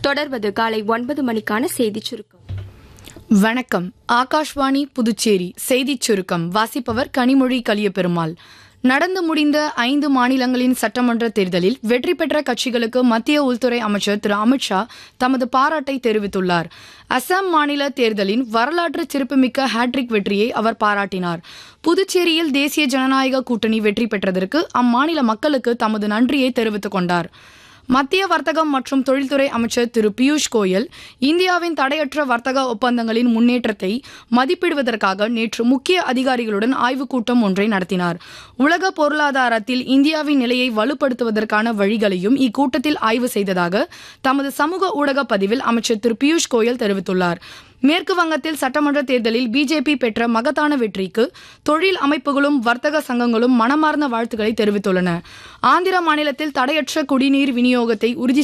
தொடர்வது காலை ஒன்பது மணிக்கான செய்திச் சுருக்கம் வணக்கம் ஆகாஷ்வாணி புதுச்சேரி செய்திச் சுருக்கம் வாசிப்பவர் கனிமொழி கலியபெருமாள் நடந்து முடிந்த ஐந்து மாநிலங்களின் சட்டமன்ற தேர்தலில் வெற்றி பெற்ற கட்சிகளுக்கு மத்திய உள்துறை அமைச்சர் திரு அமித்ஷா தமது பாராட்டை தெரிவித்துள்ளார் அசாம் மாநில தேர்தலின் வரலாற்று சிறப்புமிக்க ஹேட்ரிக் வெற்றியை அவர் பாராட்டினார் புதுச்சேரியில் தேசிய ஜனநாயக கூட்டணி வெற்றி பெற்றதற்கு அம்மாநில மக்களுக்கு தமது நன்றியை தெரிவித்துக் கொண்டார் மத்திய வர்த்தகம் மற்றும் தொழில்துறை அமைச்சர் திரு பியூஷ் கோயல் இந்தியாவின் தடையற்ற வர்த்தக ஒப்பந்தங்களின் முன்னேற்றத்தை மதிப்பிடுவதற்காக நேற்று முக்கிய அதிகாரிகளுடன் ஆய்வுக் கூட்டம் ஒன்றை நடத்தினார் உலக பொருளாதாரத்தில் இந்தியாவின் நிலையை வலுப்படுத்துவதற்கான வழிகளையும் இக்கூட்டத்தில் ஆய்வு செய்ததாக தமது சமூக ஊடக பதிவில் அமைச்சர் திரு பியூஷ் கோயல் தெரிவித்துள்ளார் மேற்கு வங்கத்தில் சட்டமன்ற தேர்தலில் பிஜேபி பெற்ற மகத்தான வெற்றிக்கு தொழில் அமைப்புகளும் வர்த்தக சங்கங்களும் மனமார்ந்த வாழ்த்துக்களை தெரிவித்துள்ளன ஆந்திர மாநிலத்தில் தடையற்ற குடிநீர் விநியோகத்தை உறுதி